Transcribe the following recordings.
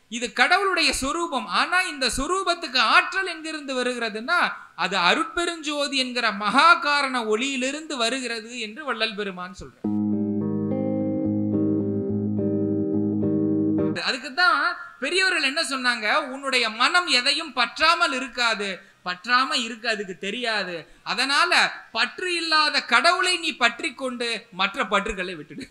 இது கடவுளுடைய சொரூபம் ஆனா இந்த சொரூபத்துக்கு ஆற்றல் எங்கிருந்து வருகிறதுன்னா அது அருட்பெருஞ்சோதி என்கிற மகா காரண ஒளியிலிருந்து வருகிறது என்று வள்ளல் பெருமான் சொல்றார் அதுக்கு தான் பெரியவர்கள் என்ன சொன்னாங்க உன்னுடைய மனம் எதையும் பற்றாமல் இருக்காது பற்றாம இருக்கு அதுக்கு தெரியாது அதனால பற்று இல்லாத கடவுளை நீ பற்றி கொண்டு மற்ற பற்றுகளை விட்டுடு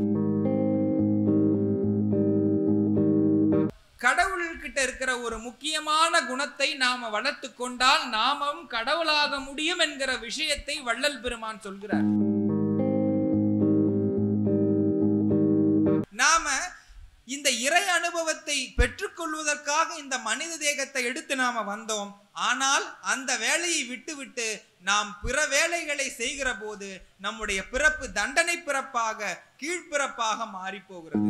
கடவுள்கிட்ட இருக்கிற ஒரு முக்கியமான குணத்தை நாம வளர்த்து கொண்டால் நாமும் கடவுளாக முடியும் என்கிற விஷயத்தை வள்ளல் பெருமான் சொல்கிறார் நாம இந்த இறை அனுபவத்தை பெற்றுக்கொள்வதற்காக இந்த மனித தேகத்தை எடுத்து நாம வந்தோம் ஆனால் அந்த வேலையை விட்டுவிட்டு நாம் பிற வேலைகளை செய்கிற போது நம்முடைய பிறப்பு தண்டனை பிறப்பாக கீழ்ப்பிறப்பாக மாறி போகிறது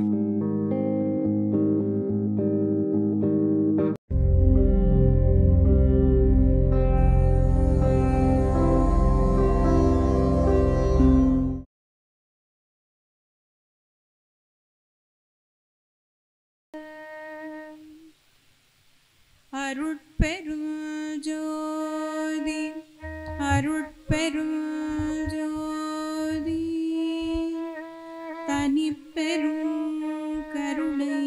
அருட்பெருஞ்சோதி அருட்பெருஞ்சோதி தனிப்பெரும் கருணை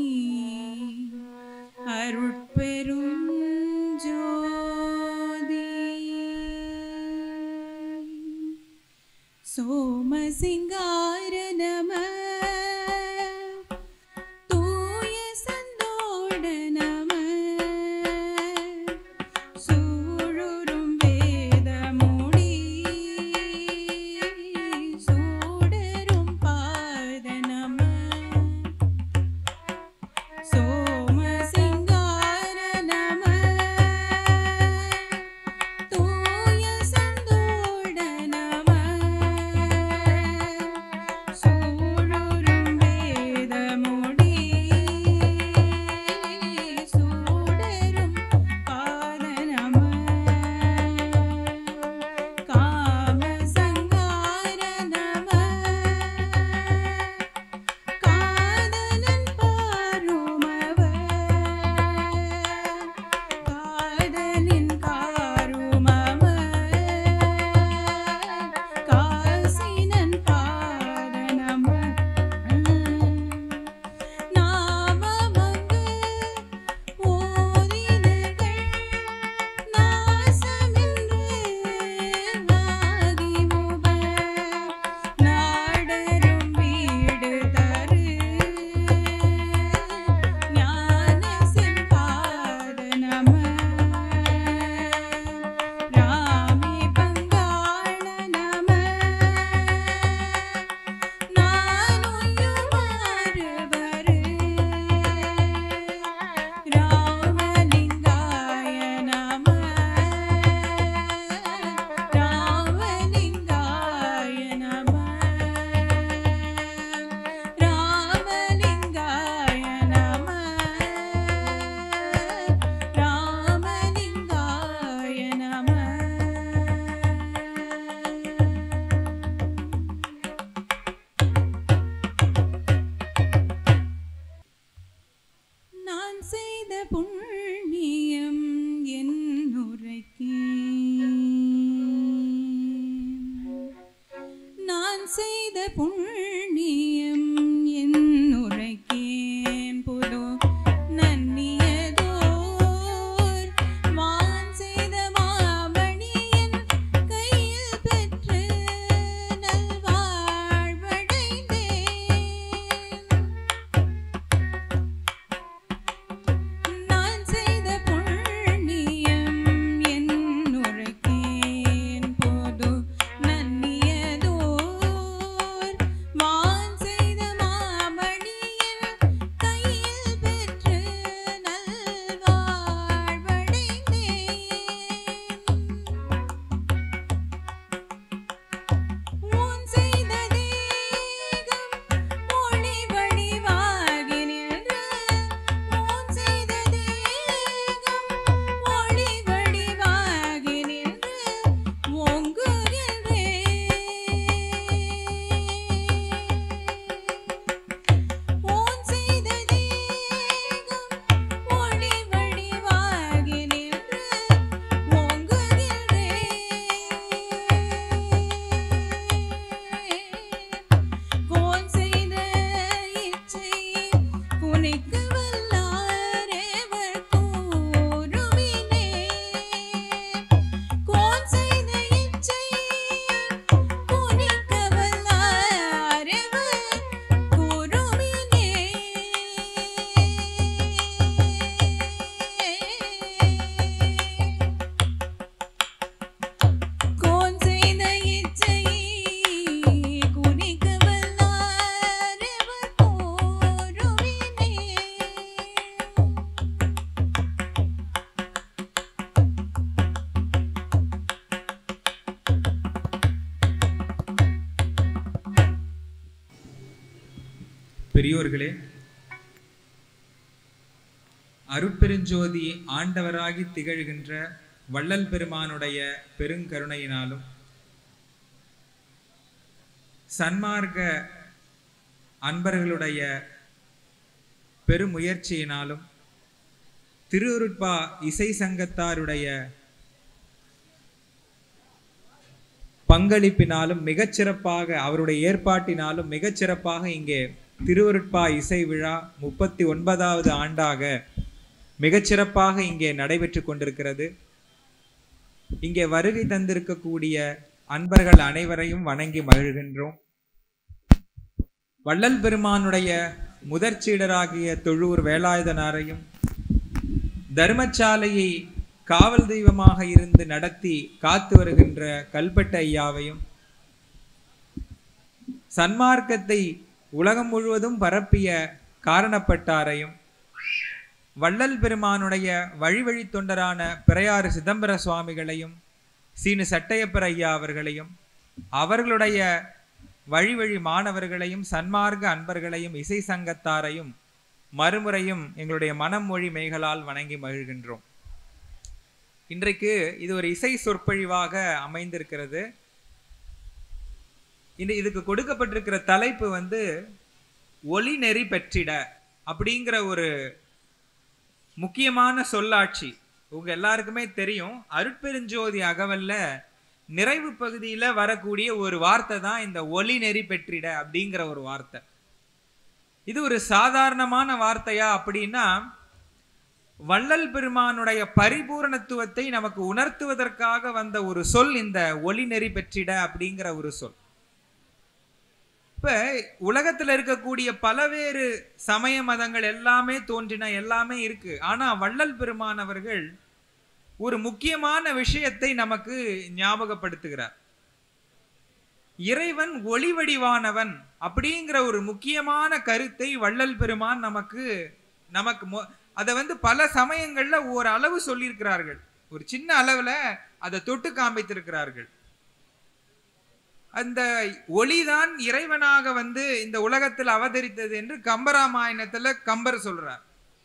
அருட்பெருஞ்சோதி சோமசிங்கார நம தூய சந்தோட நம சூழுறும் வேதமுடி சூடரும் பாத நம சோமசிங்கார நம தூய சந்தோட நம சூழுறும் வேதமுடி சூடரும் பாத நம காமசங்கார நம காதலன் பாருமவர் காதலின் காருமவர் காசினன் பாதனம நாமமங்கு ஓதினர்கள் நாசமின்று ஆகிமுப நாடரும் வீடு தரு ஞான செம்பாத நம ராமே பங்காள நம நானுயுமாறு வரு ராமலிங்காய நம ராமலிங்காய நம ராமலிங்காய நம ராமலிங்காய நம நான் செய்த புண்ணியம் என் உரைக்கேன் நான் செய்த புண்ணியம் என் உரைக்கேன் புது நன்னியதோர் வான் செய்த மாமணியின் கையில் பெற்று நல்வாழ்வடைந்தேன் நான் பெரியோர்களே அருட்பெருஞ்சோதி ஆண்டவராகி திகழ்கின்ற வள்ளல் பெருமானுடைய பெருங்கருணையினாலும் சன்மார்க்க அன்பர்களுடைய பெருமுயற்சியினாலும் திருவருட்பா இசை சங்கத்தாருடைய பங்களிப்பினாலும் மிகச்சிறப்பாக அவருடைய ஏற்பாட்டினாலும் மிகச்சிறப்பாக இங்கே திருவருட்பா இசை விழா முப்பத்தி ஒன்பதாவது ஆண்டாக மிகச்சிறப்பாக இங்கே நடைபெற்று கொண்டிருக்கிறது இங்கே வருகை தந்திருக்கக்கூடிய அன்பர்கள் அனைவரையும் வணங்கி மகிழ்கின்றோம் வள்ளல் பெருமானுடைய முதற் சீடராகிய தொழூர் வேலாயுதனாரையும் தர்மசாலையை காவல் தெய்வமாக இருந்து நடத்தி காத்து வருகின்ற கல்பட்ட ஐயாவையும் சன்மார்க்கத்தை உலகம் முழுவதும் பரப்பிய காரணப்பட்டாரையும் வள்ளல் பெருமானுடைய வழி வழி தொண்டரான பிறையாறு சிதம்பர சுவாமிகளையும் சீனு சட்டையப்பர் ஐயா அவர்களையும் அவர்களுடைய வழி வழி மாணவர்களையும் சன்மார்க்க அன்பர்களையும் இசை சங்கத்தாரையும் மறுமுறையும் எங்களுடைய மனம் மொழி மெய்களால் வணங்கி மகிழ்கின்றோம் இன்றைக்கு இது ஒரு இசை சொற்பொழிவாக அமைந்திருக்கிறது இந்த இதுக்கு கொடுக்கப்பட்டிருக்கிற தலைப்பு வந்து ஒளி நெறி பெற்றிட அப்படிங்கிற ஒரு முக்கியமான சொல்லாட்சி உங்க எல்லாருக்குமே தெரியும் அருட்பெருஞ்சோதி அகவல்ல நிறைவு பகுதியில வரக்கூடிய ஒரு வார்த்தை தான் இந்த ஒளி நெறி பெற்றிட அப்படிங்கிற ஒரு வார்த்தை இது ஒரு சாதாரணமான வார்த்தையா அப்படின்னா வள்ளல் பெருமானுடைய பரிபூரணத்துவத்தை நமக்கு உணர்த்துவதற்காக வந்த ஒரு சொல் இந்த ஒளி நெறி பெற்றிட அப்படிங்கிற ஒரு சொல் இப்ப உலகத்துல இருக்கக்கூடிய பலவேறு சமய மதங்கள் எல்லாமே தோன்றின எல்லாமே இருக்கு ஆனா வள்ளல் பெருமானவர்கள் ஒரு முக்கியமான விஷயத்தை நமக்கு ஞாபகப்படுத்துகிறார் இறைவன் ஒளி வடிவானவன் அப்படிங்கிற ஒரு முக்கியமான கருத்தை வள்ளல் பெருமான் நமக்கு நமக்கு மொ- அதை வந்து பல சமயங்கள்ல ஒரு அளவு சொல்லியிருக்கிறார்கள் ஒரு சின்ன அளவுல அதை தொட்டு காண்பித்திருக்கிறார்கள் அந்த ஒளிதான் இறைவனாக வந்து இந்த உலகத்தில் அவதரித்தது என்று கம்பராமாயணத்துல கம்பர் சொல்றார்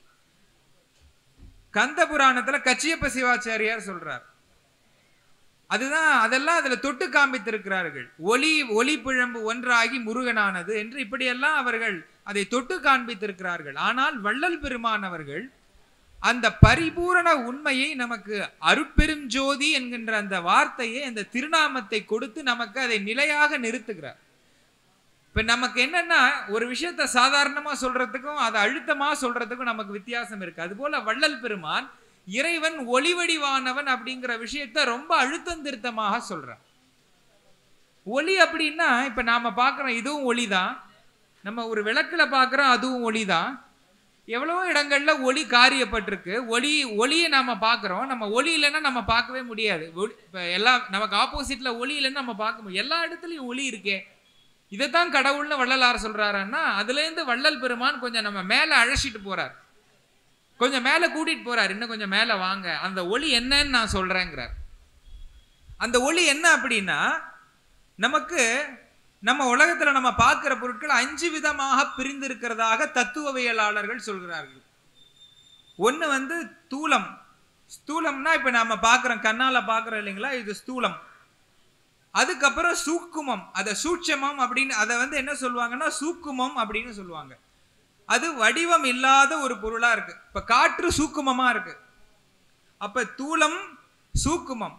கந்த புராணத்துல கச்சியப்ப சிவாச்சாரியார் சொல்றார் அதுதான் அதெல்லாம் அதுல தொட்டு காண்பித்திருக்கிறார்கள் ஒளி ஒளி பிழம்பு ஒன்றாகி முருகனானது என்று இப்படியெல்லாம் அவர்கள் அதை தொட்டு காண்பித்திருக்கிறார்கள் ஆனால் வள்ளல் பெருமான் அவர்கள் அந்த பரிபூரண உண்மையை நமக்கு அருட்பெரும் ஜோதி என்கின்ற அந்த வார்த்தையை அந்த திருநாமத்தை கொடுத்து நமக்கு அதை நிலையாக நிறுத்துகிறார் இப்ப நமக்கு என்னன்னா ஒரு விஷயத்த சாதாரணமா சொல்றதுக்கும் அதை அழுத்தமா சொல்றதுக்கும் நமக்கு வித்தியாசம் இருக்கு அதுபோல வள்ளல் பெருமான் இறைவன் ஒளிவடிவானவன் அப்படிங்கிற விஷயத்த ரொம்ப அழுத்தம் திருத்தமாக சொல்றார் ஒளி அப்படின்னா இப்ப நாம பார்க்கிறோம் இதுவும் ஒளிதான் நம்ம ஒரு விளக்குல பார்க்கிறோம் அதுவும் ஒளிதான் எவ்வளவோ இடங்கள்ல ஒளி காரியப்பட்டிருக்கு ஒளி ஒளியை நாம பார்க்கிறோம் நம்ம ஒளி இல்லைன்னா நம்ம பார்க்கவே முடியாது ஒளி- இப்ப எல்லாம் நமக்கு ஆப்போசிட்ல ஒளி இல்லைன்னா நம்ம பார்க்க முடியும் எல்லா இடத்துலயும் ஒளி இருக்கே இதைத்தான் கடவுள்னு வள்ளலார் சொல்றாருன்னா அதுல இருந்து வள்ளல் பெருமான் கொஞ்சம் நம்ம மேல அழைச்சிட்டு போறார் கொஞ்சம் மேல கூட்டிட்டு போறார் இன்னும் கொஞ்சம் மேல வாங்க அந்த ஒளி என்னன்னு நான் சொல்றேங்கிறார் அந்த ஒளி என்ன அப்படின்னா நமக்கு நம்ம உலகத்துல நம்ம பார்க்கிற பொருட்கள் அஞ்சு விதமாக பிரிந்திருக்கிறதாக தத்துவவியலாளர்கள் சொல்கிறார்கள் ஒண்ணு வந்து ஸ்தூலம் ஸ்தூலம்னா இப்ப நாம பார்க்கிறோம் கண்ணால பார்க்கிறோம் இல்லைங்களா இது ஸ்தூலம் அதுக்கப்புறம் சூக்குமம் அதை சூட்சமம் அப்படின்னு அதை வந்து என்ன சொல்லுவாங்கன்னா சூக்குமம் அப்படின்னு சொல்லுவாங்க அது வடிவம் இல்லாத ஒரு பொருளா இருக்கு இப்ப காற்று சூக்குமமா இருக்கு அப்ப தூலம் சூக்குமம்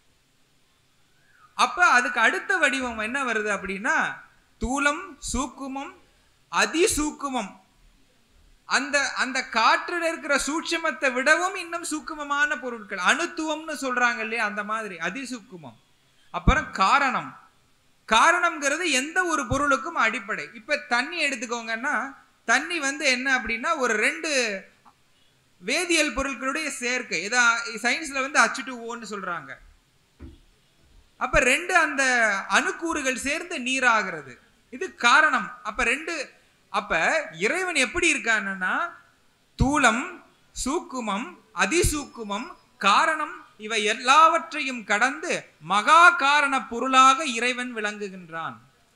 அப்ப அதுக்கு அடுத்த வடிவம் என்ன வருது அப்படின்னா தூலம் சூக்குமம் அதிசூக்குமம் அந்த அந்த காற்றுல இருக்கிற சூட்சமத்தை விடவும் இன்னும் சூக்குமமான பொருட்கள் அணுத்துவம்னு சொல்றாங்க இல்லையா அந்த மாதிரி அதிசூக்குமம் அப்புறம் காரணம் காரணம்ங்கிறது எந்த ஒரு பொருளுக்கும் அடிப்படை இப்ப தண்ணி எடுத்துக்கோங்கன்னா தண்ணி வந்து என்ன அப்படின்னா ஒரு ரெண்டு வேதியியல் பொருட்களுடைய சேர்க்கை இதா சயின்ஸ்ல வந்து அச்சு டூ ஓன்னு சொல்றாங்க அப்ப ரெண்டு அந்த அணுக்கூறுகள் சேர்ந்து நீராகிறது இது காரணம் அப்ப ரெண்டு அப்ப இறைவன் எப்படி இருக்கான்னா தூலம் சூக்குமம் அதிசூக்குமம் காரணம் இவை எல்லாவற்றையும் கடந்து மகா காரண பொருளாக இறைவன் விளங்குகின்றான்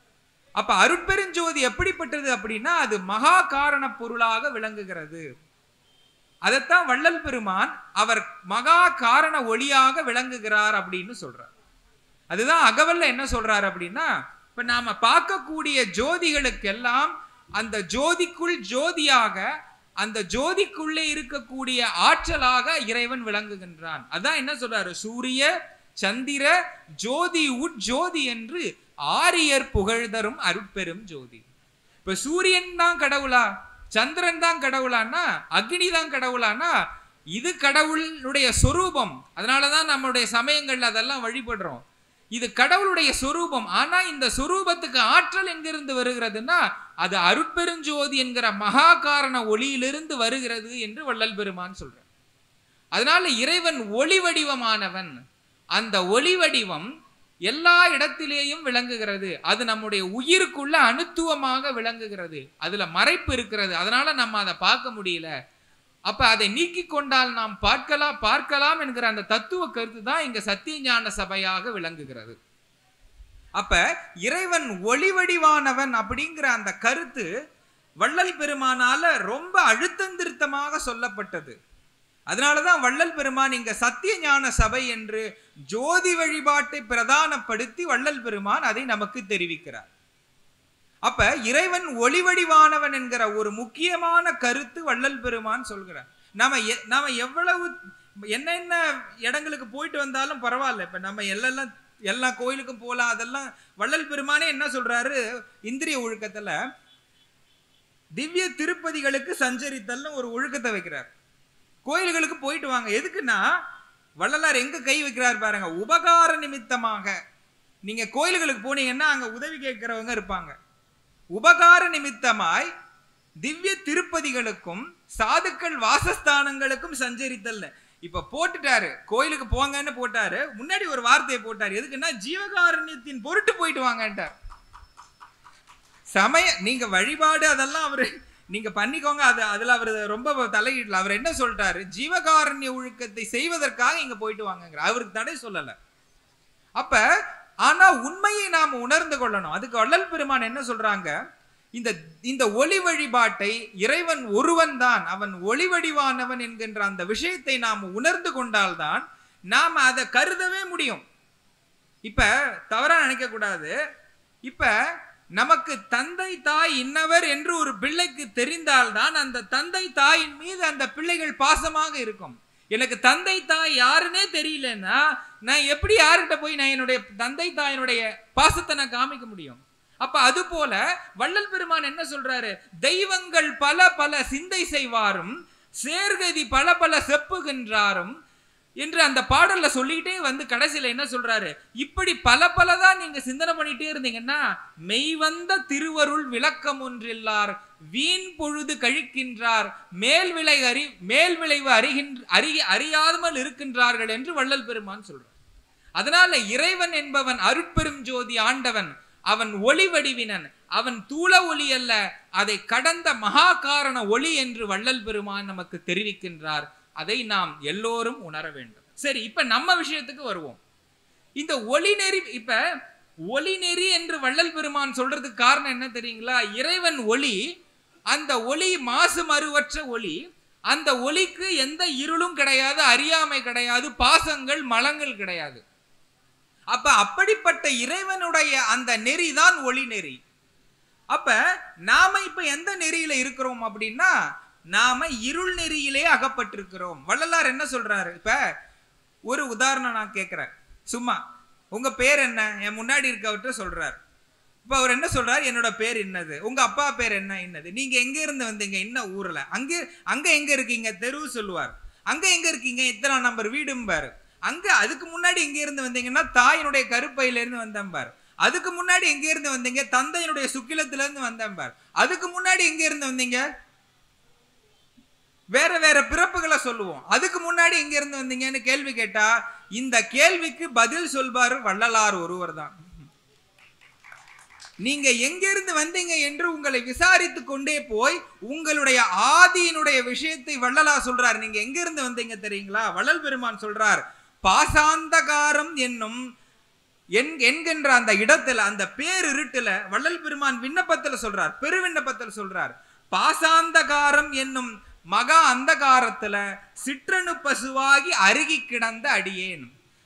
அப்ப அருட்பெருஞ்சோதி எப்படிப்பட்டது அப்படின்னா அது மகா காரண பொருளாக விளங்குகிறது அதைத்தான் வள்ளல் பெருமான் அவர் மகா காரண ஒளியாக விளங்குகிறார் அப்படின்னு சொல்றார் அதுதான் அகவல்ல என்ன சொல்றாரு அப்படின்னா இப்ப நாம பார்க்கக்கூடிய ஜோதிகளுக்கெல்லாம் அந்த ஜோதிக்குள் ஜோதியாக அந்த ஜோதிக்குள்ளே இருக்கக்கூடிய ஆற்றலாக இறைவன் விளங்குகின்றான் அதான் என்ன சொல்றாரு சூரிய சந்திர ஜோதி உட்ஜோதி என்று ஆரியர் புகழ்தரும் அருட்பெரும் ஜோதி இப்ப சூரியன் தான் கடவுளா சந்திரன் தான் கடவுளானா அக்னி தான் கடவுளானா இது கடவுளுடைய சொரூபம் அதனாலதான் நம்மளுடைய சமயங்கள்ல அதெல்லாம் வழிபடுறோம் இது கடவுளுடைய சொரூபம் ஆனா இந்த சொரூபத்துக்கு ஆற்றல் எங்கிருந்து வருகிறதுன்னா அது அருட்பெருஞ்சோதி என்கிற மகா காரண ஒளியிலிருந்து வருகிறது என்று வள்ளல் பெருமான் சொல்றார் அதனால இறைவன் ஒளி வடிவமானவன் அந்த ஒளி வடிவம் எல்லா இடத்திலேயும் விளங்குகிறது அது நம்முடைய உயிருக்குள்ள அணுத்துவமாக விளங்குகிறது அதுல மறைப்பு இருக்கிறது அதனால நம்ம அதை பார்க்க முடியல அப்ப அதை நீக்கி கொண்டால் நாம் பார்க்கலாம் பார்க்கலாம் என்கிற அந்த தத்துவ கருத்து தான் இங்க சத்திய ஞான சபையாக விளங்குகிறது அப்ப இறைவன் ஒளி வடிவானவன் அப்படிங்கிற அந்த கருத்து வள்ளல் பெருமானால ரொம்ப அழுத்தந்திருத்தமாக சொல்லப்பட்டது அதனாலதான் வள்ளல் பெருமான் இங்க சத்திய ஞான சபை என்று ஜோதி வழிபாட்டை பிரதானப்படுத்தி வள்ளல் பெருமான் அதை நமக்கு தெரிவிக்கிறார் அப்ப இறைவன் ஒளி வடிவானவன் என்கிற ஒரு முக்கியமான கருத்து வள்ளல் பெருமான் சொல்கிறார் நாம எ- நாம எவ்வளவு என்னென்ன இடங்களுக்கு போயிட்டு வந்தாலும் பரவாயில்ல இப்ப நம்ம எல்லாம் எல்லா கோயிலுக்கும் போகலாம் அதெல்லாம் வள்ளல் பெருமானே என்ன சொல்றாரு இந்திரிய ஒழுக்கத்துல திவ்ய திருப்பதிகளுக்கு சஞ்சரித்தல்னு ஒரு ஒழுக்கத்தை வைக்கிறார் கோயில்களுக்கு போயிட்டு வாங்க எதுக்குன்னா வள்ளலார் எங்க கை வைக்கிறார் பாருங்க உபகார நிமித்தமாக நீங்க கோயில்களுக்கு போனீங்கன்னா அங்க உதவி கேட்கிறவங்க இருப்பாங்க உபகார நிமித்தமாய் திவ்ய திருப்பதிகளுக்கும் சாதுக்கள் வாசஸ்தானங்களுக்கும் சஞ்சரித்தல்ல இப்ப போட்டுட்டாரு கோயிலுக்கு போங்கன்னு போட்டாரு முன்னாடி ஒரு வார்த்தையை போட்டாரு எதுக்குன்னா ஜீவகாருண்யத்தின் பொருட்டு போயிட்டு வாங்கன்ட்டார் சமய நீங்க வழிபாடு அதெல்லாம் அவரு நீங்க பண்ணிக்கோங்க அது அதுல அவர் ரொம்ப தலையிடல அவர் என்ன சொல்லிட்டாரு ஜீவகாருண்ய ஒழுக்கத்தை செய்வதற்காக இங்க போயிட்டு வாங்கங்கிற அவருக்கு தடை சொல்லல அப்ப ஆனா உண்மையை நாம் உணர்ந்து கொள்ளணும் அதுக்கு வள்ளல் பெருமான் என்ன சொல்றாங்க இந்த இந்த ஒளி வழிபாட்டை இறைவன் ஒருவன் தான் அவன் ஒளி வடிவானவன் என்கின்ற அந்த விஷயத்தை நாம் உணர்ந்து கொண்டால்தான் நாம் அதை கருதவே முடியும் இப்ப தவறா நினைக்க கூடாது இப்ப நமக்கு தந்தை தாய் இன்னவர் என்று ஒரு பிள்ளைக்கு தெரிந்தால்தான் அந்த தந்தை தாயின் மீது அந்த பிள்ளைகள் பாசமாக இருக்கும் எனக்கு தந்தை தாய் யாருன்னே தெரியலன்னா நான் எப்படி யார்கிட்ட போய் நான் என்னுடைய தந்தை தாயினுடைய பாசத்தை நான் காமிக்க முடியும் அப்ப அது போல வள்ளல் பெருமான் என்ன சொல்றாரு தெய்வங்கள் பல பல சிந்தை செய்வாரும் சேர்கதி பல பல செப்புகின்றாரும் என்று அந்த பாடல்ல சொல்லிக்கிட்டே வந்து கடைசியில என்ன சொல்றாரு இப்படி பல பல தான் நீங்க சிந்தனை பண்ணிட்டே இருந்தீங்கன்னா மெய்வந்த திருவருள் விளக்கம் ஒன்றில்லார் வீண் பொழுது கழிக்கின்றார் மேல் விளை அறி மேல் விளைவு அறிகின்ற அறி அறியாமல் இருக்கின்றார்கள் என்று வள்ளல் பெருமான் சொல்றார் அதனால இறைவன் என்பவன் அருட்பெரும் ஜோதி ஆண்டவன் அவன் ஒளி வடிவினன் அவன் தூள ஒளி அல்ல அதை கடந்த மகா காரண ஒளி என்று வள்ளல் பெருமான் நமக்கு தெரிவிக்கின்றார் அதை நாம் எல்லோரும் உணர வேண்டும் சரி இப்ப நம்ம விஷயத்துக்கு வருவோம் இந்த ஒளி நெறி இப்ப ஒளி நெறி என்று வள்ளல் பெருமான் சொல்றதுக்கு காரணம் என்ன தெரியுங்களா இறைவன் ஒளி அந்த ஒளி மாசு மறுவற்ற ஒளி அந்த ஒளிக்கு எந்த இருளும் கிடையாது அறியாமை கிடையாது பாசங்கள் மலங்கள் கிடையாது அப்ப அப்படிப்பட்ட இறைவனுடைய அந்த நெறி தான் ஒளி நெறி அப்ப நாம இப்ப எந்த நெறியில இருக்கிறோம் அப்படின்னா நாம இருள் நெறியிலே அகப்பட்டிருக்கிறோம் வள்ளலார் என்ன சொல்றாரு இப்ப ஒரு உதாரணம் நான் கேட்கிறேன் சும்மா உங்க பேர் என்ன என் முன்னாடி இருக்கவர்கிட்ட சொல்றாரு இப்ப அவர் என்ன சொல்றாரு என்னோட பேர் என்னது உங்க அப்பா பேர் என்ன என்னது நீங்க எங்க இருந்து வந்தீங்க என்ன ஊர்ல அங்க அங்க எங்க இருக்கீங்க தெருவு சொல்லுவார் அங்க எங்க இருக்கீங்க இத்தனை நம்பர் வீடும்பாரு அங்க அதுக்கு முன்னாடி எங்க இருந்து வந்தீங்கன்னா தாயினுடைய கருப்பையில இருந்து வந்தேன்பார் அதுக்கு முன்னாடி எங்க இருந்து வந்தீங்க தந்தையினுடைய சுக்கிலத்துல இருந்து வந்தேன்பார் அதுக்கு முன்னாடி எங்க இருந்து வந்தீங்க வேற வேற பிறப்புகளை சொல்லுவோம் அதுக்கு முன்னாடி எங்க இருந்து வந்தீங்கன்னு கேள்வி கேட்டா இந்த கேள்விக்கு பதில் சொல்பாரு வள்ளலார் ஒருவர் தான் நீங்க எங்கிருந்து வந்தீங்க என்று உங்களை விசாரித்து கொண்டே போய் உங்களுடைய ஆதியினுடைய விஷயத்தை வள்ளலா சொல்றார் நீங்க எங்க இருந்து வந்தீங்க தெரியுங்களா வள்ளல் பெருமான் சொல்றார் பாசாந்தகாரம் என்னும் என் என்கின்ற அந்த இடத்துல அந்த பேரிருட்டுல வள்ளல் பெருமான் விண்ணப்பத்துல சொல்றார் பெருவிண்ணப்பத்துல சொல்றார் பாசாந்தகாரம் என்னும் மகா அந்தகாரத்துல சிற்றணு பசுவாகி அருகி கிடந்த அடியேன்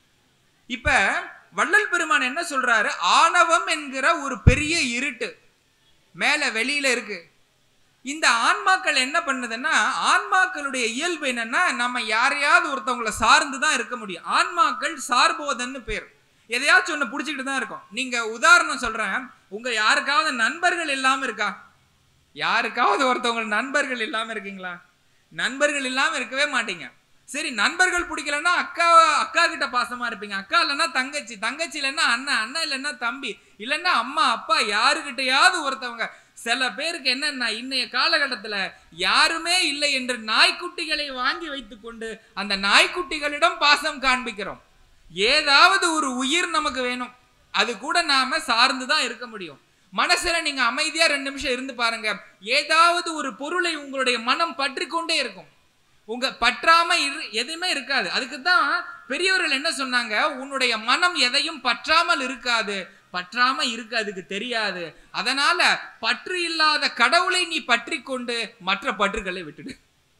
இப்ப வள்ளல் பெருமான் என்ன சொல்றாரு ஆணவம் என்கிற ஒரு பெரிய இருட்டு மேல வெளியில இருக்கு இந்த ஆன்மாக்கள் என்ன பண்ணுதுன்னா ஆன்மாக்களுடைய இயல்பு என்னன்னா நம்ம யாரையாவது ஒருத்தவங்கள சார்ந்து தான் இருக்க முடியும் ஆன்மாக்கள் சார்போதன்னு பேர் எதையாச்சும் ஒன்று பிடிச்சிக்கிட்டு தான் இருக்கும் நீங்க உதாரணம் சொல்றேன் உங்க யாருக்காவது நண்பர்கள் இல்லாம இருக்கா யாருக்காவது ஒருத்தவங்க நண்பர்கள் இல்லாம இருக்கீங்களா நண்பர்கள் இல்லாம இருக்கவே மாட்டீங்க சரி நண்பர்கள் பிடிக்கலன்னா அக்கா அக்கா கிட்ட பாசமா இருப்பீங்க அக்கா இல்லைன்னா தங்கச்சி தங்கச்சி இல்லைன்னா அண்ணன் அண்ணன் இல்லைன்னா தம்பி இல்லைன்னா அம்மா அப்பா யாருக்கிட்டையாவது ஒருத்தவங்க சில பேருக்கு என்னன்னா இன்னைய காலகட்டத்துல யாருமே இல்லை என்று நாய்க்குட்டிகளை வாங்கி வைத்துக்கொண்டு அந்த நாய்க்குட்டிகளிடம் பாசம் காண்பிக்கிறோம் ஏதாவது ஒரு உயிர் நமக்கு வேணும் அது கூட நாம சார்ந்து தான் இருக்க முடியும் மனசுல நீங்க அமைதியா ரெண்டு நிமிஷம் இருந்து பாருங்க ஏதாவது ஒரு பொருளை உங்களுடைய மனம் பற்றி கொண்டே இருக்கும் உங்க பற்றாம இரு எதுவுமே இருக்காது அதுக்கு தான் பெரியவர்கள் என்ன சொன்னாங்க உன்னுடைய மனம் எதையும் பற்றாமல் இருக்காது பற்றாம இருக்கு அதுக்கு தெரியாது அதனால பற்று இல்லாத கடவுளை நீ பற்றி கொண்டு மற்ற பற்றுகளை விட்டுடு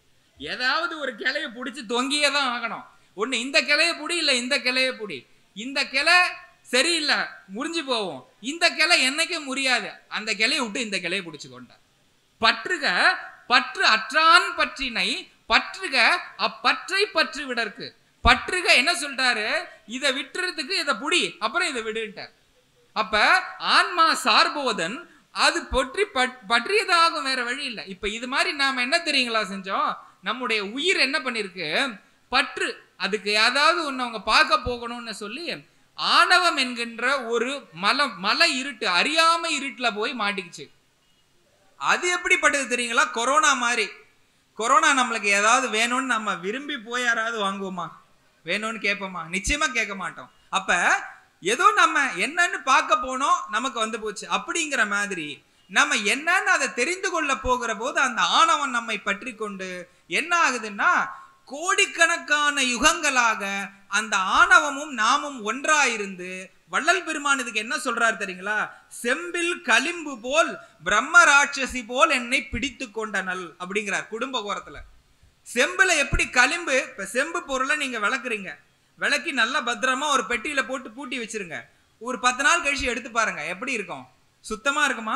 ஏதாவது ஒரு கிளைய பிடிச்சி தொங்கியே தான் ஆகணும் ஒண்ணு இந்த கிளைய புடி இல்ல இந்த கிளைய புடி இந்த கிளை சரியில்லை முறிஞ்சு போவோம் இந்த கிளை என்னைக்கும் முறியாது அந்த கிளைய விட்டு இந்த கிளைய பிடிச்சு கொண்ட பற்றுக பற்று அற்றான் பற்றினை பற்றுக அப்பற்றை பற்று விடற்கு பற்றுக என்ன சொல்றாரு இதை விட்டுறதுக்கு இதை புடி அப்புறம் இதை விடுன்ட்டார் அப்ப ஆன்மா சார்போதன் அது பற்றி பட்- பற்றியதாகும் வேற வழி இல்லை இப்ப இது மாதிரி நாம என்ன தெரியுங்களா செஞ்சோம் நம்முடைய உயிர் என்ன பண்ணிருக்கு பற்று அதுக்கு ஏதாவது ஒன்று அவங்க பார்க்க போகணும்னு சொல்லி ஆணவம் என்கின்ற ஒரு மல மலை இருட்டு அறியாமை இருட்டுல போய் மாட்டிக்கிச்சு அது எப்படிப்பட்டது தெரியுங்களா கொரோனா மாதிரி கொரோனா நம்மளுக்கு ஏதாவது வேணும்னு நம்ம விரும்பி போய் யாராவது வாங்குவோமா வேணும்னு கேட்போமா நிச்சயமா கேட்க மாட்டோம் அப்ப ஏதோ நம்ம என்னன்னு பார்க்க போனோம் நமக்கு வந்து போச்சு அப்படிங்கிற மாதிரி நம்ம என்னன்னு அதை தெரிந்து கொள்ள போகிற போது அந்த ஆணவம் நம்மை பற்றி கொண்டு என்ன ஆகுதுன்னா கோடிக்கணக்கான யுகங்களாக அந்த ஆணவமும் நாமும் ஒன்றாயிருந்து வள்ளல் பெருமான் இதுக்கு என்ன சொல்றாரு தெரியுங்களா செம்பில் களிம்பு போல் பிரம்ம ராட்சசி போல் என்னை பிடித்து கொண்டனல் அப்படிங்கிறார் குடும்ப கோரத்துல செம்புல எப்படி களிம்பு இப்ப செம்பு பொருளை நீங்க விளக்குறீங்க விளக்கி நல்லா பத்திரமா ஒரு பெட்டியில போட்டு பூட்டி வச்சிருங்க ஒரு பத்து நாள் கழிச்சு எடுத்து பாருங்க எப்படி இருக்கும் சுத்தமா இருக்குமா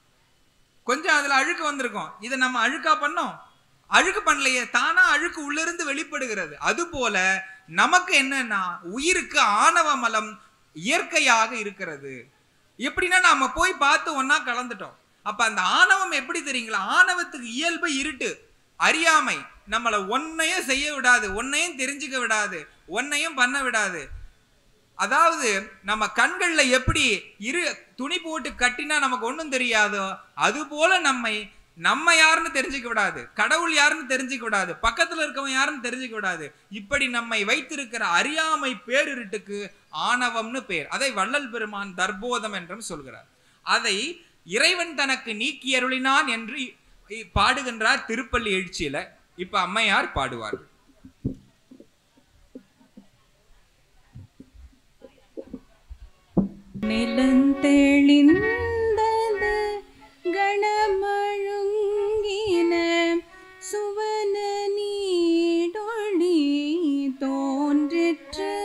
கொஞ்சம் அதுல அழுக்கு வந்திருக்கும் இதை நம்ம அழுக்கா பண்ணோம் அழுக்கு பண்ணலையே தானா அழுக்கு உள்ளிருந்து வெளிப்படுகிறது அது போல நமக்கு என்னன்னா உயிருக்கு ஆணவ மலம் இயற்கையாக இருக்கிறது எப்படின்னா நாம போய் பார்த்து ஒண்ணா கலந்துட்டோம் அப்ப அந்த ஆணவம் எப்படி தெரியுங்களா ஆணவத்துக்கு இயல்பு இருட்டு அறியாமை நம்மளை ஒன்னையும் செய்ய விடாது ஒன்னையும் தெரிஞ்சுக்க விடாது ஒன்னையும் பண்ண விடாது அதாவது நம்ம கண்கள்ல எப்படி இரு துணி போட்டு கட்டினா நமக்கு ஒண்ணும் தெரியாதோ அது போல நம்மை நம்ம யாருன்னு தெரிஞ்சுக்க விடாது கடவுள் யாருன்னு தெரிஞ்சுக்க விடாது பக்கத்துல இருக்கவன் யாருன்னு தெரிஞ்சுக்க விடாது இப்படி நம்மை வைத்திருக்கிற அறியாமை பேரிருட்டுக்கு ஆணவம்னு பேர் அதை வள்ளல் பெருமான் தர்போதம் என்றும் சொல்கிறார் அதை இறைவன் தனக்கு நீக்கி அருளினான் என்று இ- பாடுகின்றார் திருப்பள்ளி எழுச்சியில இப்ப அம்மையார் பாடுவார்கள் நிலந்தெளிந்தது கணமழுங்கின சுவன நீடொளி தோன்றிற்று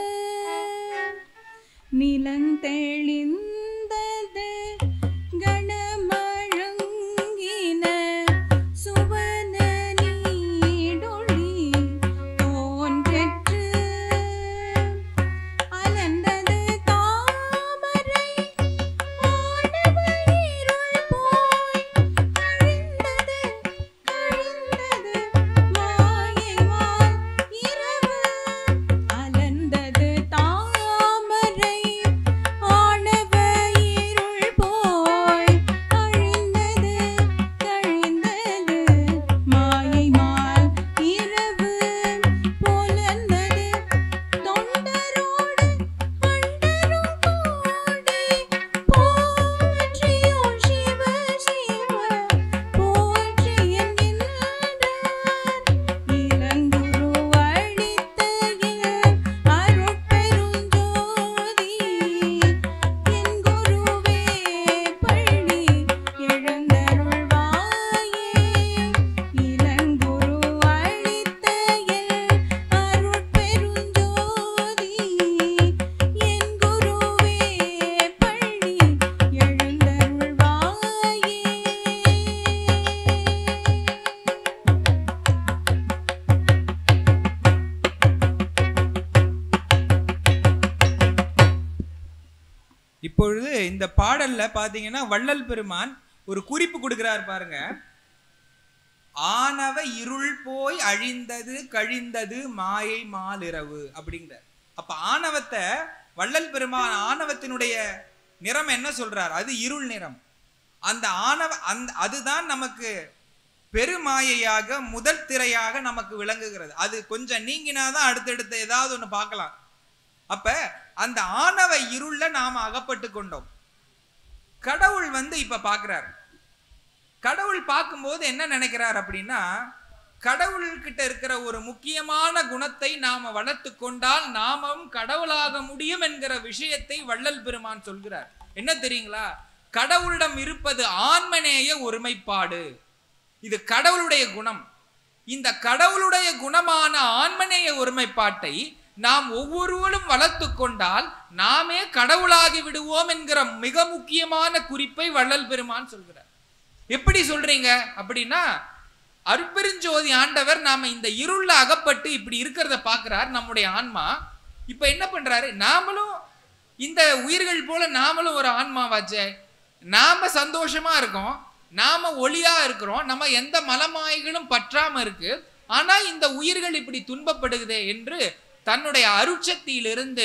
நிலந்தெளிந்தது கணமழுங்கின சுவன நீடொளி தோன்றிற்று அலர்ந்தது தாமரை ஆடவரிருள் போய் இப்பொழுது இந்த பாடல்ல பாத்தீங்கன்னா வள்ளல் பெருமான் ஒரு குறிப்பு கொடுக்கிறார் பாருங்க ஆணவ இருள் போய் அழிந்தது கழிந்தது மாயை மாலிரவு அப்படிங்கிற அப்ப ஆணவத்தை வள்ளல் பெருமான் ஆணவத்தினுடைய நிறம் என்ன சொல்றார் அது இருள் நிறம் அந்த ஆணவ அந்த அதுதான் நமக்கு பெருமாயையாக முதல் திரையாக நமக்கு விளங்குகிறது அது கொஞ்சம் நீங்கினாதான் அடுத்தடுத்து ஏதாவது ஒன்று பார்க்கலாம் அப்ப அந்த ஆணவ இருள்ல நாம அகப்பட்டு கொண்டோம் கடவுள் வந்து இப்ப பார்க்கிறார் கடவுள் பார்க்கும்போது என்ன நினைக்கிறார் அப்படின்னா கடவுள்கிட்ட இருக்கிற ஒரு முக்கியமான குணத்தை நாம வளர்த்து கொண்டால் நாமும் கடவுளாக முடியும் என்கிற விஷயத்தை வள்ளல் பெருமான் சொல்கிறார் என்ன தெரியுங்களா கடவுளிடம் இருப்பது ஆன்மநேய ஒருமைப்பாடு இது கடவுளுடைய குணம் இந்த கடவுளுடைய குணமான ஆன்மநேய ஒருமைப்பாட்டை நாம் ஒவ்வொருவரும் வளர்த்து கொண்டால் நாமே கடவுளாகி விடுவோம் என்கிற மிக முக்கியமான குறிப்பை வள்ளல் பெருமான் சொல்கிறார் எப்படி சொல்றீங்க அப்படின்னா அருட்பெருஞ்சோதி ஆண்டவர் நாம இந்த இருள்ல அகப்பட்டு இப்படி இருக்கிறத பார்க்கிறார் நம்முடைய ஆன்மா இப்ப என்ன பண்றாரு நாமளும் இந்த உயிர்கள் போல நாமளும் ஒரு ஆன்மாவாச்சே நாம சந்தோஷமா இருக்கோம் நாம ஒளியா இருக்கிறோம் நம்ம எந்த மலமாய்களும் பற்றாம இருக்கு ஆனா இந்த உயிர்கள் இப்படி துன்பப்படுகுதே என்று தன்னுடைய அருட்சக்தியிலிருந்து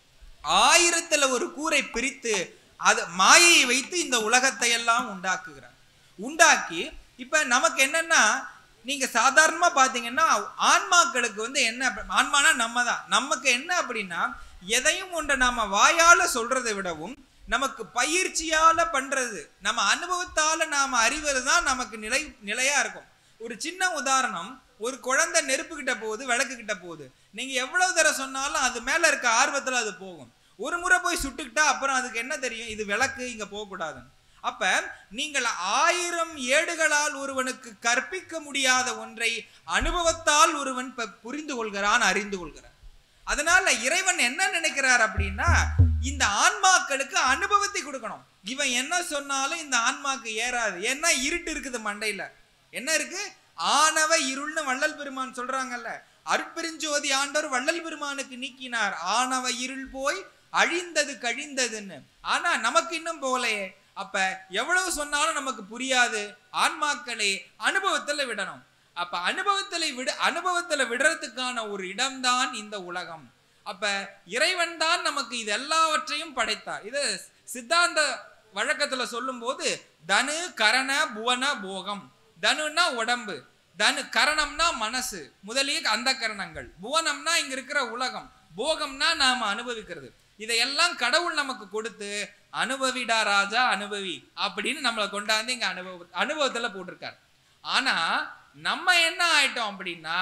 ஆயிரத்துல ஒரு கூரை பிரித்து அது மாயையை வைத்து இந்த உலகத்தை எல்லாம் உண்டாக்குகிறார் உண்டாக்கி இப்ப நமக்கு என்னன்னா நீங்க சாதாரணமா பாத்தீங்கன்னா ஆன்மாக்களுக்கு வந்து என்ன அப்ப- ஆன்மானா நம்ம தான் நமக்கு என்ன அப்படின்னா எதையும் ஒன்றை நாம வாயால சொல்றதை விடவும் நமக்கு பயிற்சியால பண்றது நம்ம அனுபவத்தால நாம அறிவது தான் நமக்கு நிலை நிலையா இருக்கும் ஒரு சின்ன உதாரணம் ஒரு குழந்தை நெருப்பு கிட்ட போகுது விளக்கு கிட்ட போகுது நீங்க எவ்வளவு தடவை சொன்னாலும் அது மேல இருக்க ஆர்வத்துல அது போகும் ஒரு முறை போய் சுட்டுக்கிட்டா அப்புறம் அதுக்கு என்ன தெரியும் இது விளக்கு இங்க போகக்கூடாதுன்னு அப்ப நீங்கள் ஆயிரம் ஏடுகளால் ஒருவனுக்கு கற்பிக்க முடியாத ஒன்றை அனுபவத்தால் ஒருவன் ப- புரிந்து கொள்கிறான் அறிந்து கொள்கிறான் அதனால இறைவன் என்ன நினைக்கிறார் அப்படின்னா இந்த ஆன்மாக்களுக்கு அனுபவத்தை கொடுக்கணும் இவன் என்ன சொன்னாலும் இந்த ஆன்மாக்கு ஏறாது ஏன்னா இருட்டு இருக்குது மண்டையில என்ன இருக்கு ஆணவ இருள்னு வள்ளல் பெருமான் சொல்றாங்கல்ல அருட்பெருஞ்சோதி ஆண்டவர் வள்ளல் பெருமானுக்கு நீக்கினார் ஆணவ இருள் போய் அழிந்தது கழிந்ததுன்னு ஆனா நமக்கு இன்னும் போகலையே அப்ப எவ்வளவு சொன்னாலும் நமக்கு புரியாது ஆன்மாக்களை அனுபவத்துல விடணும் அப்ப அனுபவத்துல விட அனுபவத்துல விடுறதுக்கான ஒரு இடம்தான் இந்த உலகம் அப்ப இறைவன் தான் நமக்கு இது எல்லாவற்றையும் படைத்தார் இது சித்தாந்த வழக்கத்துல சொல்லும்போது தனு கரண புவன போகம் தனுன்னா உடம்பு தனு கரணம்னா மனசு முதலிய அந்த கரணங்கள் புவனம்னா இங்க இருக்கிற உலகம் போகம்னா நாம அனுபவிக்கிறது இதையெல்லாம் கடவுள் நமக்கு கொடுத்து அனுபவிடா ராஜா அனுபவி அப்படின்னு நம்மளை கொண்டாந்து இங்க அனுபவ அனுபவத்துல போட்டிருக்காரு ஆனா நம்ம என்ன ஆயிட்டோம் அப்படின்னா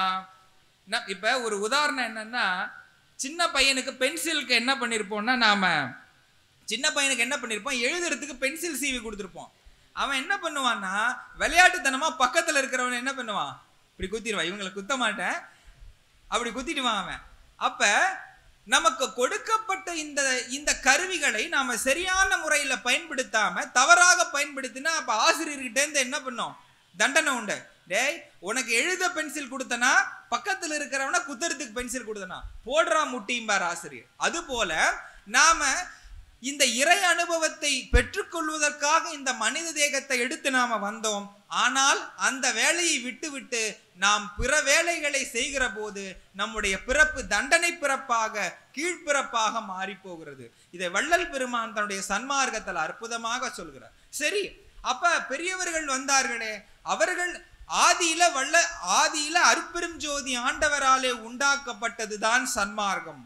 ந- இப்ப ஒரு உதாரணம் என்னன்னா சின்ன பையனுக்கு பென்சிலுக்கு என்ன பண்ணிருப்போம்னா நாம சின்ன பையனுக்கு என்ன பண்ணிருப்போம் எழுதுறதுக்கு பென்சில் சீவி கொடுத்துருப்போம் அவன் என்ன பண்ணுவான்னா விளையாட்டுத்தனமா பக்கத்துல இருக்கிறவன் என்ன பண்ணுவான் இப்படி குத்திடுவான் இவங்களை குத்த மாட்டேன் அப்படி குத்திடுவான் அவன் அப்ப நமக்கு கொடுக்கப்பட்ட இந்த இந்த கருவிகளை நாம சரியான முறையில பயன்படுத்தாம தவறாக பயன்படுத்தினா அப்ப ஆசிரியர்கிட்ட இருந்து என்ன பண்ணோம் தண்டனை உண்டு டேய் உனக்கு எழுத பென்சில் கொடுத்தனா பக்கத்துல இருக்கிறவன குத்துறதுக்கு பென்சில் கொடுத்தனா போடுறா முட்டியும்பார் ஆசிரியர் அது போல நாம இந்த இறை அனுபவத்தை பெற்றுக்கொள்வதற்காக இந்த மனித தேகத்தை எடுத்து நாம வந்தோம் ஆனால் அந்த வேலையை விட்டுவிட்டு நாம் பிற வேலைகளை செய்கிற போது நம்முடைய பிறப்பு தண்டனை பிறப்பாக கீழ்ப்பிறப்பாக மாறி போகிறது இதை வள்ளல் பெருமான் தன்னுடைய சன்மார்க்கத்தில் அற்புதமாக சொல்கிறார் சரி அப்ப பெரியவர்கள் வந்தார்களே அவர்கள் ஆதியில வள்ள ஆதியில அருப்பெரும் ஜோதி ஆண்டவராலே உண்டாக்கப்பட்டதுதான் சன்மார்க்கம்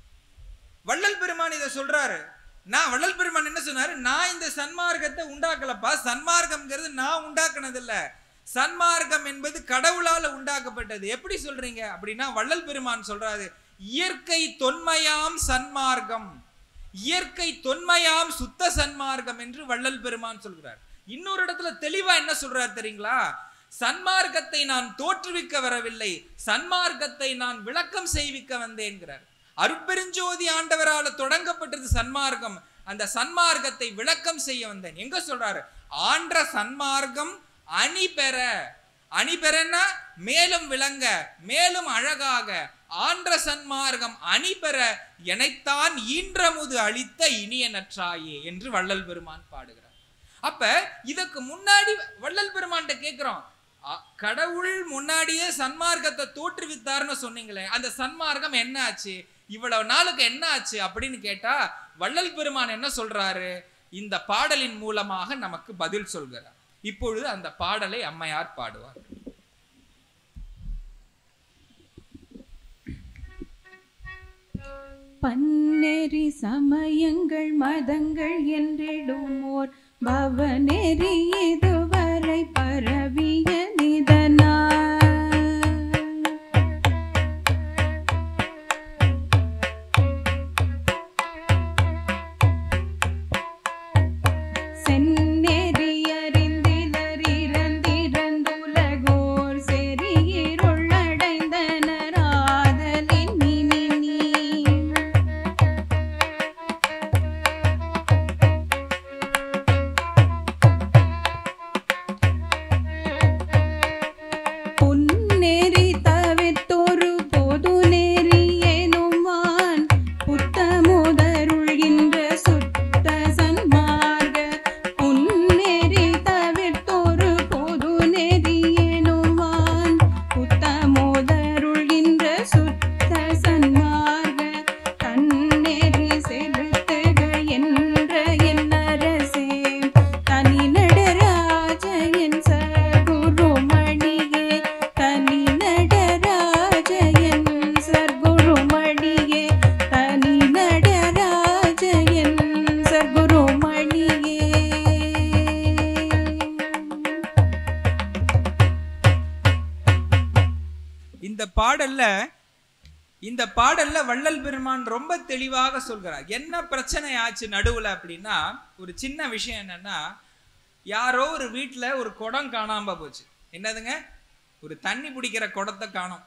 வள்ளல் பெருமான் இதை சொல்றாரு நான் வள்ளல் பெருமான் என்ன சொன்னாரு நான் இந்த சன்மார்க்கத்தை உண்டாக்கலப்பா சன்மார்க்கம்ங்கிறது நான் உண்டாக்குனது இல்ல சன்மார்க்கம் என்பது கடவுளால உண்டாக்கப்பட்டது எப்படி சொல்றீங்க அப்படின்னா வள்ளல் பெருமான் சொல்றாரு இயற்கை தொன்மையாம் சன்மார்க்கம் இயற்கை தொன்மையாம் சுத்த சன்மார்க்கம் என்று வள்ளல் பெருமான் சொல்கிறார் இன்னொரு இடத்துல தெளிவா என்ன சொல்றார் தெரியுங்களா சன்மார்க்கத்தை நான் தோற்றுவிக்க வரவில்லை சன்மார்க்கத்தை நான் விளக்கம் செய்விக்க வந்தேன்கிறார் அருட்பெருஞ்சோதி ஆண்டவரால தொடங்கப்பட்டது சன்மார்க்கம் அந்த சன்மார்க்கத்தை விளக்கம் செய்ய வந்தேன் எங்க சொல்றாரு ஆன்ற சன்மார்க்கம் அணி பெற அணிபெறன்னா மேலும் விளங்க மேலும் அழகாக ஆன்ற சன்மார்க்கம் அணிபெற எனைத்தான் ஈன்றமுது அளித்த இனிய நற்றாயே என்று வள்ளல் பெருமான் பாடுகிறார் அப்ப இதுக்கு முன்னாடி வள்ளல் பெருமான்கிட்ட கேட்கிறோம் அ- கடவுள் முன்னாடியே சன்மார்க்கத்தை தோற்றுவித்தார்னு சொன்னீங்களே அந்த சன்மார்க்கம் என்ன ஆச்சு இவ்வளவு நாளுக்கு என்ன ஆச்சு அப்படின்னு கேட்டா வள்ளல் பெருமான் என்ன சொல்றாரு இந்த பாடலின் மூலமாக நமக்கு பதில் சொல்கிறார் இப்பொழுது அந்த பாடலை அம்மையார் பாடுவார் பன்னெறி சமயங்கள் மதங்கள் என்றிடுமோர் பவநெறி இதுவரை பரவிய நிதனா செந்நெறி அறிந்திலர் இறந்திறந்துலகோர் செறியிருளடைந்தனர் ஆதலின் இனி நீ பொன்னேறி தவிர்த்தொரு பொது நெறி எனுமான் புத்தமுதருள்கின்ற சுத்த சன்மார்க்க பொன்னேறி தவிர்த்தொரு பொது நெறி எனுமான் புத்தமுதருள்கின்ற சுத்த சன்மார்க்க தன்னெறி செலுத்துக என்ற என் அரசே தனி நடராஜ என் சர்க்குருமணியே தனி நடராஜ என் சர்க்குருமணியே தனி நடராஜ என் சர்க்குருமணியே இந்த பாடல்ல இந்த பாடல்ல வள்ளல் பெருமான் ரொம்ப தெளிவாக சொல்கிறார் என்ன பிரச்சனை ஆச்சு நடுவுல அப்படின்னா ஒரு சின்ன விஷயம் என்னன்னா யாரோ ஒரு வீட்ல ஒரு குடம் காணாம போச்சு என்னதுங்க ஒரு தண்ணி பிடிக்கிற குடத்தை காணோம்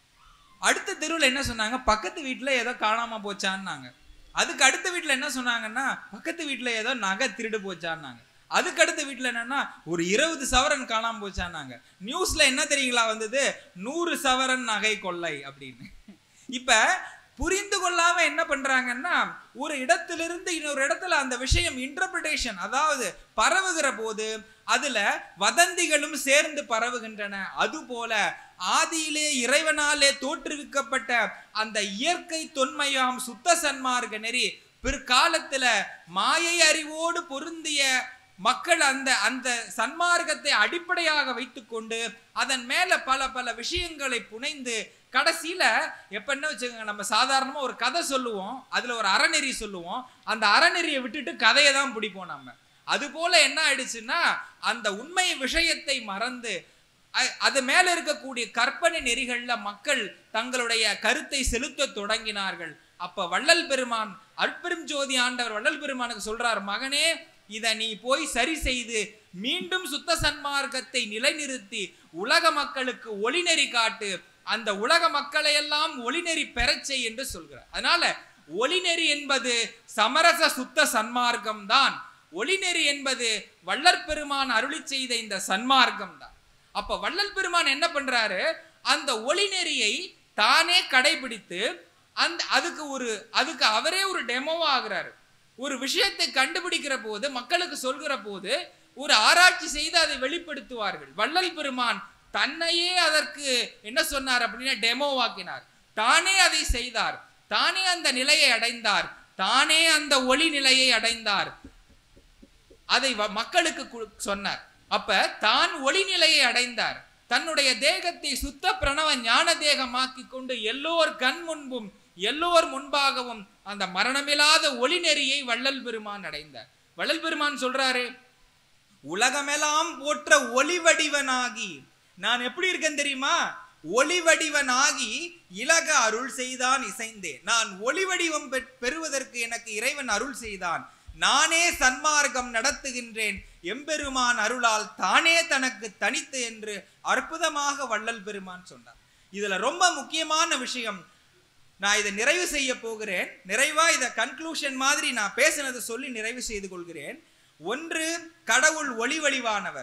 அடுத்த தெருவில் என்ன சொன்னாங்க பக்கத்து வீட்டில் ஏதோ காணாம போச்சான்னாங்க அதுக்கு அடுத்த வீட்டில் என்ன சொன்னாங்கன்னா பக்கத்து வீட்டில் ஏதோ நகை திருடு போச்சான்னாங்க அதுக்கு அடுத்த வீட்டில் என்னன்னா ஒரு இருபது சவரன் காணாம போச்சான்னாங்க நியூஸ்ல என்ன தெரியுங்களா வந்தது நூறு சவரன் நகை கொள்ளை அப்படின்னு இப்ப புரிந்து கொள்ளாம என்ன பண்றாங்கன்னா ஒரு இடத்திலிருந்து இன்னொரு இடத்துல அந்த விஷயம் இன்டர்பிரிட்டேஷன் அதாவது பரவுகிற போது அதுல வதந்திகளும் சேர்ந்து பரவுகின்றன அதுபோல ஆதியிலே இறைவனாலே தோற்றுவிக்கப்பட்ட அந்த இயற்கை தொன்மையாம் சுத்த சன்மார்க்க நெறி பிற்காலத்துல மாயை அறிவோடு பொருந்திய மக்கள் அந்த அந்த சன்மார்க்கத்தை அடிப்படையாக வைத்துக்கொண்டு அதன் மேல பல பல விஷயங்களை புனைந்து கடைசியில எப்பன்னு வச்சுக்கோங்க நம்ம சாதாரணமா ஒரு கதை சொல்லுவோம் அதுல ஒரு அறநெறி சொல்லுவோம் அந்த அறநெறியை விட்டுட்டு கதையை தான் பிடிப்போம் நம்ம அது போல என்ன ஆயிடுச்சுன்னா அந்த உண்மை விஷயத்தை மறந்து அ- அது மேல இருக்கக்கூடிய கற்பனை நெறிகள்ல மக்கள் தங்களுடைய கருத்தை செலுத்த தொடங்கினார்கள் அப்ப வள்ளல் பெருமான் அற்பெரும் ஜோதி ஆண்டவர் வள்ளல் பெருமானுக்கு சொல்றார் மகனே இத நீ போய் சரி செய்து மீண்டும் சுத்த சன்மார்க்கத்தை நிலைநிறுத்தி உலக மக்களுக்கு ஒளிநெறி காட்டு அந்த உலக மக்களை எல்லாம் ஒளிநெறி பெறச் செய் என்று சொல்கிறார் அதனால ஒளிநெறி என்பது சமரச சுத்த சன்மார்க்கம் தான் ஒளிநெறி என்பது வள்ளற் பெருமான் அருளி செய்த இந்த சன்மார்க்கம் தான் அப்ப வள்ளல் பெருமான் என்ன பண்றாரு அந்த ஒளிநெறியை தானே கடைபிடித்து அந்த அதுக்கு ஒரு அதுக்கு அவரே ஒரு டெமோவா ஆகுறாரு ஒரு விஷயத்தை கண்டுபிடிக்கிற போது மக்களுக்கு சொல்கிற போது ஒரு ஆராய்ச்சி செய்து அதை வெளிப்படுத்துவார்கள் வள்ளல் பெருமான் தன்னையே அதற்கு என்ன சொன்னார் அப்படின்னா டெமோவாக்கினார் தானே அதை செய்தார் தானே அந்த நிலையை அடைந்தார் தானே அந்த ஒளி நிலையை அடைந்தார் அதை வ- மக்களுக்கு கு- சொன்னார் அப்ப தான் ஒளி நிலையை அடைந்தார் தன்னுடைய தேகத்தை சுத்த பிரணவ ஞான தேகமாக்கி கொண்டு எல்லோர் கண் முன்பும் எல்லோர் முன்பாகவும் அந்த மரணமில்லாத ஒளி நெறியை வள்ளல் பெருமான் அடைந்தார் வள்ளல் பெருமான் சொல்றாரு உலகமெல்லாம் போற்ற ஒளி வடிவனாகி நான் எப்படி இருக்கேன் தெரியுமா ஒளி வடிவனாகி இலக அருள் செய்தான் இசைந்தேன் நான் ஒளி வடிவம் பெற்- பெறுவதற்கு எனக்கு இறைவன் அருள் செய்தான் நானே சன்மார்க்கம் நடத்துகின்றேன் எம்பெருமான் அருளால் தானே தனக்கு தனித்து என்று அற்புதமாக வள்ளல் பெருமான் சொன்னார் இதுல ரொம்ப முக்கியமான விஷயம் நான் இதை நிறைவு செய்ய போகிறேன் நிறைவா இதை கன்க்ளூஷன் மாதிரி நான் பேசினதை சொல்லி நிறைவு செய்து கொள்கிறேன் ஒன்று கடவுள் ஒளி வடிவானவர்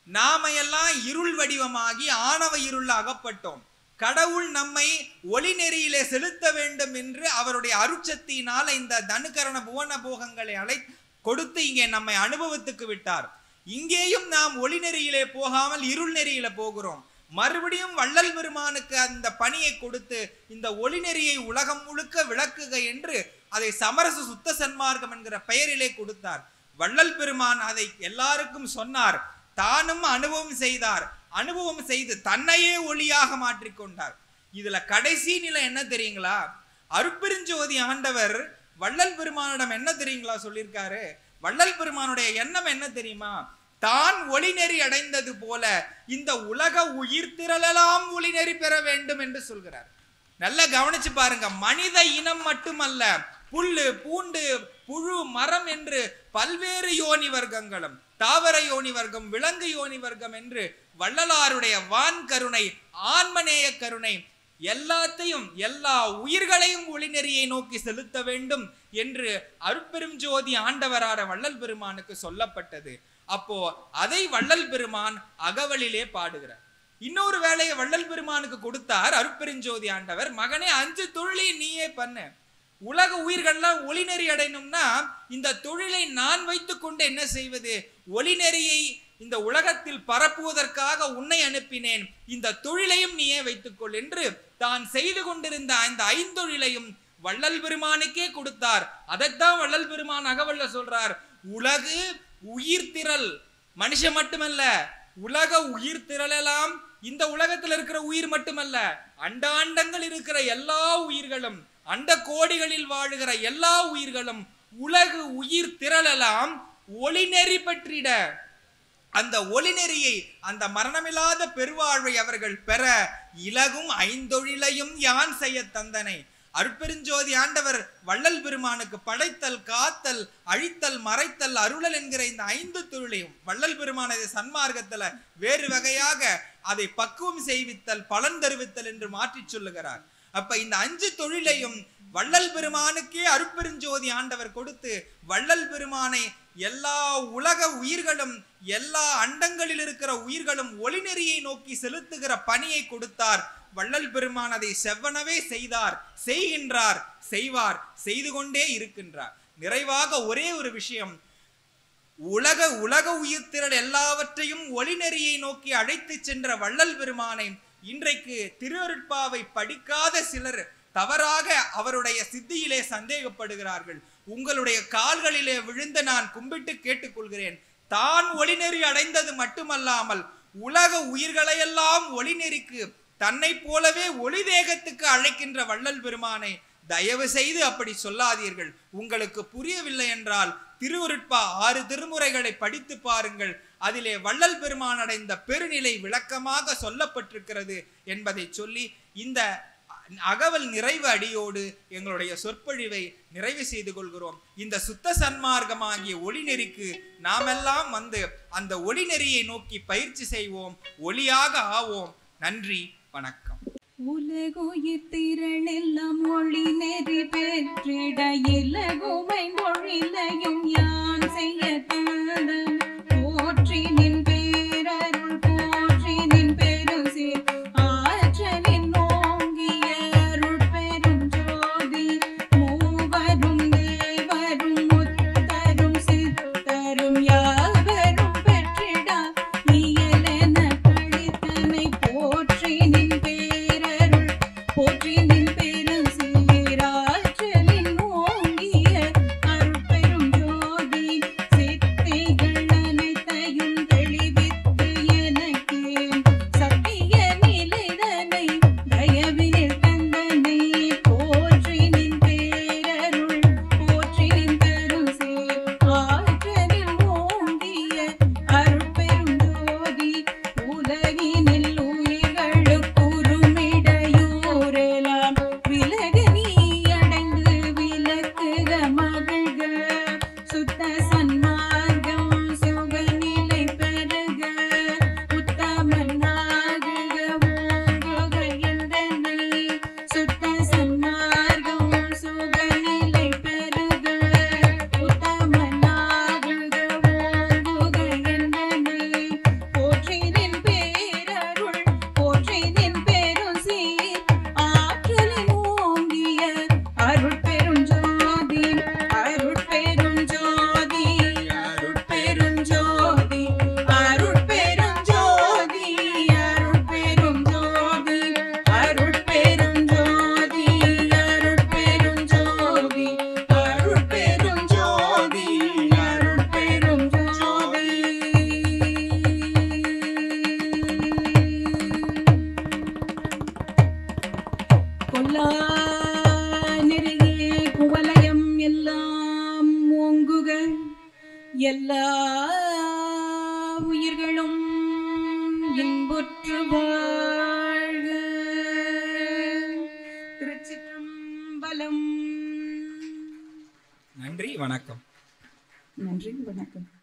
நாம எல்லாம் இருள் வடிவமாகி ஆணவ இருள் அகப்பட்டோம் கடவுள் நம்மை ஒளி நெறியிலே செலுத்த வேண்டும் என்று அவருடைய அருட்சத்தியினால இந்த தனுகரண புவன போகங்களை அழை கொடுத்து இங்கே நம்மை அனுபவத்துக்கு விட்டார் இங்கேயும் நாம் ஒளி நெறியிலே போகாமல் இருள் நெறியில போகிறோம் மறுபடியும் வள்ளல் பெருமானுக்கு அந்த பணியை கொடுத்து இந்த ஒளி நெறியை உலகம் முழுக்க விளக்குக என்று அதை சமரச சுத்த சன்மார்க்கம் என்கிற பெயரிலே கொடுத்தார் வள்ளல் பெருமான் அதை எல்லாருக்கும் சொன்னார் தானும் அனுபவம் செய்தார் அனுபவம் செய்து தன்னையே ஒளியாக மாற்றிக்கொண்டார் இதுல கடைசி நிலை என்ன தெரியுங்களா அருட்பெருஞ்சோதி ஆண்டவர் வள்ளல் பெருமானிடம் என்ன தெரியுங்களா சொல்லியிருக்காரு வள்ளல் பெருமானுடைய எண்ணம் என்ன தெரியுமா தான் ஒளி நெறி அடைந்தது போல இந்த உலக உயிர் திரளெல்லாம் ஒளி நெறி பெற வேண்டும் என்று சொல்கிறார் நல்லா கவனிச்சு பாருங்க மனித இனம் மட்டுமல்ல புல்லு பூண்டு புழு மரம் என்று பல்வேறு யோனி வர்க்கங்களும் தாவர யோனி வர்க்கம் விலங்கு யோனி வர்க்கம் என்று வள்ளலாருடைய வான் கருணை ஆன்மநேய கருணை எல்லாத்தையும் எல்லா உயிர்களையும் ஒளிநெறியை நோக்கி செலுத்த வேண்டும் என்று அருட்பெரும் ஜோதி ஆண்டவரார வள்ளல் பெருமானுக்கு சொல்லப்பட்டது அப்போ அதை வள்ளல் பெருமான் அகவலிலே பாடுகிறார் இன்னொரு வேலையை வள்ளல் பெருமானுக்கு கொடுத்தார் அருட்பெருஞ்சோதி ஆண்டவர் மகனே அஞ்சு தொழிலையும் நீயே பண்ணு உலக உயிர்கள்லாம் ஒளிநெறி அடையணும்னா இந்த தொழிலை நான் வைத்துக்கொண்டு என்ன செய்வது ஒளிநெறியை இந்த உலகத்தில் பரப்புவதற்காக உன்னை அனுப்பினேன் இந்த தொழிலையும் நீயே வைத்துக்கொள் என்று தான் செய்து கொண்டிருந்த அந்த ஐந்தொழிலையும் வள்ளல் பெருமானுக்கே கொடுத்தார் அதைத்தான் வள்ளல் பெருமான் அகவல்ல சொல்றார் உலகு உயிர் திரள் மனுஷன் மட்டுமல்ல உலக உயிர் திரளெல்லாம் இந்த உலகத்தில் இருக்கிற உயிர் மட்டுமல்ல அண்டாண்டங்கள் இருக்கிற எல்லா உயிர்களும் அண்ட கோடிகளில் வாழுகிற எல்லா உயிர்களும் உலகு உயிர் திரளெல்லாம் ஒளிநெறி பற்றிட அந்த ஒளிநெறியை அந்த மரணமில்லாத பெருவாழ்வை அவர்கள் பெற இலகும் ஐந்தொழிலையும் யான் செய்ய தந்தனை அருட்பெருஞ்சோதி ஆண்டவர் வள்ளல் பெருமானுக்கு படைத்தல் காத்தல் அழித்தல் மறைத்தல் அருளல் என்கிற இந்த ஐந்து தொழிலையும் வள்ளல் பெருமான் அதை சன்மார்க்கத்துல வேறு வகையாக அதை பக்குவம் செய்வித்தல் பலன் தருவித்தல் என்று மாற்றிச் சொல்லுகிறார் அப்ப இந்த அஞ்சு தொழிலையும் வள்ளல் பெருமானுக்கே அருட்பெருஞ்சோதி ஆண்டவர் கொடுத்து வள்ளல் பெருமானை எல்லா உலக உயிர்களும் எல்லா அண்டங்களில் இருக்கிற உயிர்களும் ஒளிநெறியை நோக்கி செலுத்துகிற பணியை கொடுத்தார் வள்ளல் பெருமான் அதை செவ்வனவே செய்தார் செய்கின்றார் செய்வார் செய்து கொண்டே இருக்கின்றார் நிறைவாக ஒரே ஒரு விஷயம் உலக உலக உயிர்த்திரள் எல்லாவற்றையும் ஒளிநெறியை நோக்கி அழைத்து சென்ற வள்ளல் பெருமானை இன்றைக்கு திருவருட்பாவை படிக்காத சிலர் தவறாக அவருடைய சித்தியிலே சந்தேகப்படுகிறார்கள் உங்களுடைய கால்களிலே விழுந்து நான் கும்பிட்டு கேட்டுக்கொள்கிறேன் தான் ஒளிநெறி அடைந்தது மட்டுமல்லாமல் உலக உயிர்களையெல்லாம் ஒளிநெறிக்கு தன்னை போலவே ஒளி தேகத்துக்கு அழைக்கின்ற வள்ளல் பெருமானை தயவு செய்து அப்படி சொல்லாதீர்கள் உங்களுக்கு புரியவில்லை என்றால் திருவருட்பா ஆறு திருமுறைகளை படித்து பாருங்கள் அதிலே வள்ளல் பெருமான் அடைந்த பெருநிலை விளக்கமாக சொல்லப்பட்டிருக்கிறது என்பதை சொல்லி இந்த அகவல் நிறைவு அடியோடு எங்களுடைய சொற்பொழிவை நிறைவு செய்து கொள்கிறோம் இந்த சுத்த சன்மார்க்கமாகிய ஒளிநெறிக்கு நாமெல்லாம் வந்து அந்த ஒளிநெறியை நோக்கி பயிற்சி செய்வோம் ஒளியாக ஆவோம் நன்றி வணக்கம் உலகுயிர் திரளெல்லாம் ஒளி நெறி பெற்றிட இலகுமை மொழிலையும் யான் செய்ய தந்தன் போற்றி நின் பேரருள் போற்றி நின் பெருசீர் ஆற்றலின் ஓங்கிய அருள் பெரும் ஜோதி மூவரும் தேவரும் முத்தரும் சித்தரும் யாவரும் பெற்றிடா இயலென கழித்தனை போற்றி நின் பேரருள் போற்றி நின் பெருசீராற்றலின் ஓங்கிய கொல்லா நெறியே குவலயம் எல்லாம் ஓங்குக எல்லா உயிர்களும் இன்புற்று வாழ்க திருச்சிற்றம்பலம் நன்றி வணக்கம் நன்றி வணக்கம்